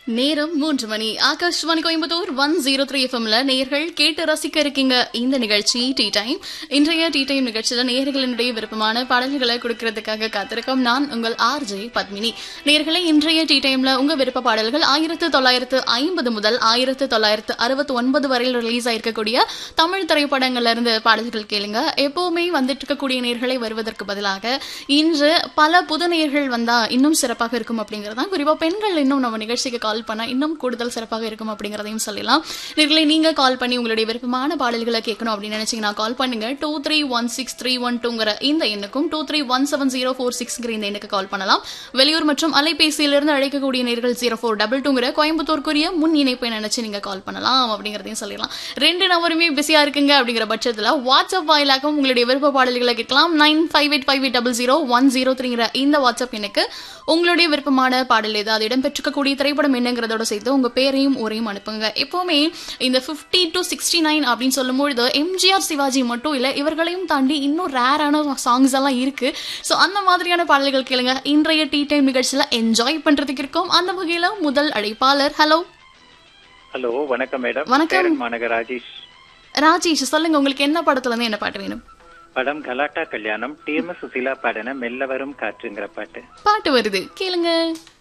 நேரம் மூன்று மணி Akashvani Coimbatore one zero three எஃப்எம்ல நேர்கள் கேட்டு ரசிக்க இருக்கீங்க இந்த நிகழ்ச்சி டீ டைம் இன்றைய டீ டைம் நிகழ்ச்சியில நேர்களினுடைய விருப்பமான பாடல்களை கொடுக்கறதுக்காக காத்திருக்கோம் நான் உங்கள் ஆர்ஜே பத்மினி நேர்களை இன்றைய டீ டைம்ல உங்க விருப்ப பாடல்கள் ஆயிரத்து தொள்ளாயிரத்து ஐம்பது முதல் ஆயிரத்து தொள்ளாயிரத்து அறுபத்தி ஒன்பது வரையில் ரிலீஸ் ஆயிருக்கக்கூடிய தமிழ் திரைப்படங்கள்ல இருந்து பாடல்கள் கேளுங்க எப்பவுமே வந்துட்டு இருக்கக்கூடிய நேர்களை வருவதற்கு பதிலாக இன்று பல புது நேர்கள் வந்தா இன்னும் சிறப்பாக இருக்கும் அப்படிங்கறதான் குறிப்பா பெண்கள் இன்னும் நம்ம நிகழ்ச்சிக்கு கால் பண்ணா இன்னும் கூடுதல் சிறப்பாக இருக்கும் அப்படிங்கறதையும் சொல்லலாம் நேர்களை நீங்க கால் பண்ணி உங்களுடைய விருப்பமான பாடல்களை கேட்கணும் அப்படின்னு நினைச்சீங்கன்னா கால் பண்ணுங்க two three one six three one டூங்கிற இந்த எண்ணுக்கும் two three one seven zero four சிக்ஸ்ங்கிற இந்த எண்ணுக்கு கால் பண்ணலாம் வெளியூர் மற்றும் அலைபேசியிலிருந்து அழைக்கக்கூடிய நேர்கள் ஜீரோ ஃபோர் டபுள் டூங்கிற கோயம்புத்தூருக்குரிய முன் இணைப்பை நினைச்சு நீங்க கால் பண்ணலாம் அப்படிங்கறதையும் சொல்லிடலாம் ரெண்டு நபருமே பிஸியா இருக்குங்க அப்படிங்கிற பட்சத்துல வாட்ஸ்அப் வாயிலாகவும் உங்களுடைய விருப்ப பாடல்களை கேட்கலாம் nine five eight five eight double zero one zero த்ரீங்கிற இந்த வாட்ஸ்அப் எனக்கு உங்களுடைய விருப்பமான பாடல் ஏதாவது இடம்பெற்றிருக்கக்கூடிய திரைப்படம் என்னங்கிறதோட சேர்த்து உங்க பேரையும் ஊரையும் அனுப்புங்க எப்பவுமே இந்த 50 டு சிக்ஸ்டி நைன் அப்படின்னு சொல்லும்பொழுது எம்ஜிஆர் சிவாஜி மட்டும் இல்ல இவர்களையும் தாண்டி இன்னும் ரேரான சாங்ஸ் எல்லாம் இருக்கு ஸோ அந்த மாதிரியான பாடல்கள் கேளுங்க இன்றைய டீ டைம் நிகழ்ச்சியில என்ஜாய் பண்றதுக்கு இருக்கும் அந்த வகையில முதல் அழைப்பாளர் ஹலோ ஹலோ வணக்கம் மேடம் வணக்கம். பேரன் மாநகர் ராஜேஷ் ராஜேஷ் சொல்லுங்க உங்களுக்கு என்ன படத்துல இருந்து என்ன பாட்டு வேணும் படம் கலாட்டா கல்யாணம் டிஎம்எஸ் சுசீலா பாடின மெல்ல வரும் காற்றுங்கிற பாட்டு பாட்டு வருது கேளுங்க